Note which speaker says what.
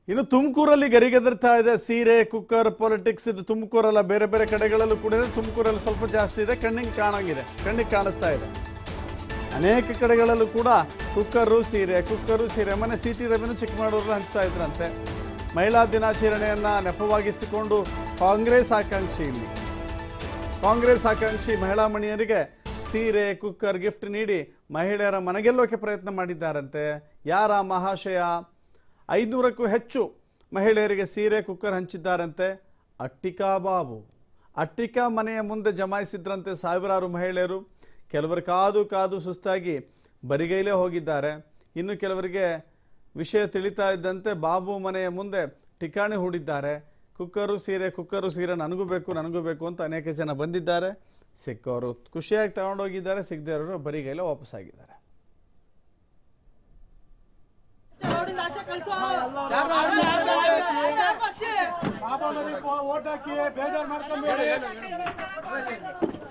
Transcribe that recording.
Speaker 1: ಇನ್ನು ತುಮಕೂರಲ್ಲಿ ಗರಿಗೆದರ್ತಾ ಇದೆ ಸೀರೆ ಕುಕ್ಕರ್ ಪಾಲಿಟಿಕ್ಸ್ ಇದು ತುಮಕೂರಲ್ಲ ಬೇರೆ ಬೇರೆ ಕಡೆಗಳಲ್ಲೂ ಕೂಡ ಇದೆ ತುಮಕೂರಲ್ಲಿ ಸ್ವಲ್ಪ ಜಾಸ್ತಿ ಇದೆ ಕಣ್ಣಿಗೆ ಕಾಣಂಗಿದೆ ಕಣ್ಣಿಗೆ ಕಾಣಿಸ್ತಾ ಇದೆ ಅನೇಕ ಕಡೆಗಳಲ್ಲೂ ಕೂಡ ಕುಕ್ಕರು ಸೀರೆ ಕುಕ್ಕರು ಸೀರೆ ಮನೆ ಸಿ ಟಿ ರವಿನು ಚಿಕ್ಕಮಗಳೂರಲ್ಲಿ ಹಂಚ್ತಾ ಇದ್ರಂತೆ ಮಹಿಳಾ ದಿನಾಚರಣೆಯನ್ನ ನೆಪವಾಗಿಸಿಕೊಂಡು ಕಾಂಗ್ರೆಸ್ ಆಕಾಂಕ್ಷಿ ಇಲ್ಲಿ ಕಾಂಗ್ರೆಸ್ ಆಕಾಂಕ್ಷಿ ಮಹಿಳಾ ಮಣಿಯರಿಗೆ ಸೀರೆ ಕುಕ್ಕರ್ ಗಿಫ್ಟ್ ನೀಡಿ ಮಹಿಳೆಯರ ಮನಗೆಲ್ಲೋಕೆ ಪ್ರಯತ್ನ ಮಾಡಿದ್ದಾರಂತೆ ಯಾರ ಮಹಾಶಯ ಐನೂರಕ್ಕೂ ಹೆಚ್ಚು ಮಹಿಳೆಯರಿಗೆ ಸೀರೆ ಕುಕ್ಕರ್ ಹಂಚಿದ್ದಾರಂತೆ ಅಟ್ಟಿಕಾ ಬಾಬು ಅಟ್ಟಿಕಾ ಮನೆಯ ಮುಂದೆ ಜಮಾಯಿಸಿದ್ರಂತೆ ಸಾವಿರಾರು ಮಹಿಳೆಯರು ಕೆಲವರು ಕಾದು ಕಾದು ಸುಸ್ತಾಗಿ ಬರಿಗೈಲೇ ಹೋಗಿದ್ದಾರೆ ಇನ್ನು ಕೆಲವರಿಗೆ ವಿಷಯ ತಿಳಿತಾ ಇದ್ದಂತೆ ಬಾಬು ಮನೆಯ ಮುಂದೆ ಠಿಕಾಣಿ ಹೂಡಿದ್ದಾರೆ ಕುಕ್ಕರು ಸೀರೆ ಕುಕ್ಕರು ಸೀರೆ ನನಗೂ ಬೇಕು ನನಗೂ ಬೇಕು ಅಂತ ಅನೇಕ ಜನ ಬಂದಿದ್ದಾರೆ ಸಿಕ್ಕವರು ಖುಷಿಯಾಗಿ ತಗೊಂಡೋಗಿದ್ದಾರೆ ಸಿಗದೇ ಇರೋರು ಬರಿಗೈಲೇ ವಾಪಸ್ಸಾಗಿದ್ದಾರೆ
Speaker 2: ರೋಡಿಂದ ಆಚೆ ಕಳ್ಸೋ ಪಕ್ಷಿ
Speaker 3: ಓಟ್ ಹಾಕಿ ಬೇಜಾರು ಮಾಡ್ಕೊಂಬೇಡಿ